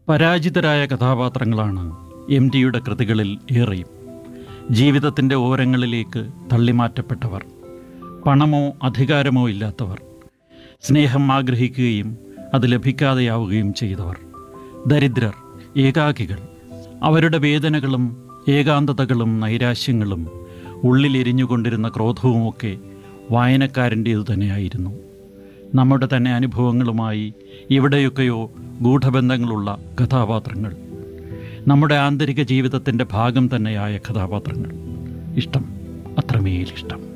പരാജിതരായ കഥാപാത്രങ്ങളാണ് എം ടിയുടെ കൃതികളിൽ ഏറെയും ജീവിതത്തിൻ്റെ ഓരങ്ങളിലേക്ക് തള്ളിമാറ്റപ്പെട്ടവർ പണമോ അധികാരമോ ഇല്ലാത്തവർ സ്നേഹം ആഗ്രഹിക്കുകയും അത് ലഭിക്കാതെയാവുകയും ചെയ്തവർ ദരിദ്രർ ഏകാകികൾ അവരുടെ വേദനകളും ഏകാന്തതകളും നൈരാശ്യങ്ങളും ഉള്ളിലെരിഞ്ഞുകൊണ്ടിരുന്ന ക്രോധവുമൊക്കെ വായനക്കാരൻ്റേതു തന്നെയായിരുന്നു നമ്മുടെ തന്നെ അനുഭവങ്ങളുമായി എവിടെയൊക്കെയോ ഗൂഢബന്ധങ്ങളുള്ള കഥാപാത്രങ്ങൾ നമ്മുടെ ആന്തരിക ജീവിതത്തിൻ്റെ ഭാഗം തന്നെയായ കഥാപാത്രങ്ങൾ ഇഷ്ടം അത്രമേൽ ഇഷ്ടം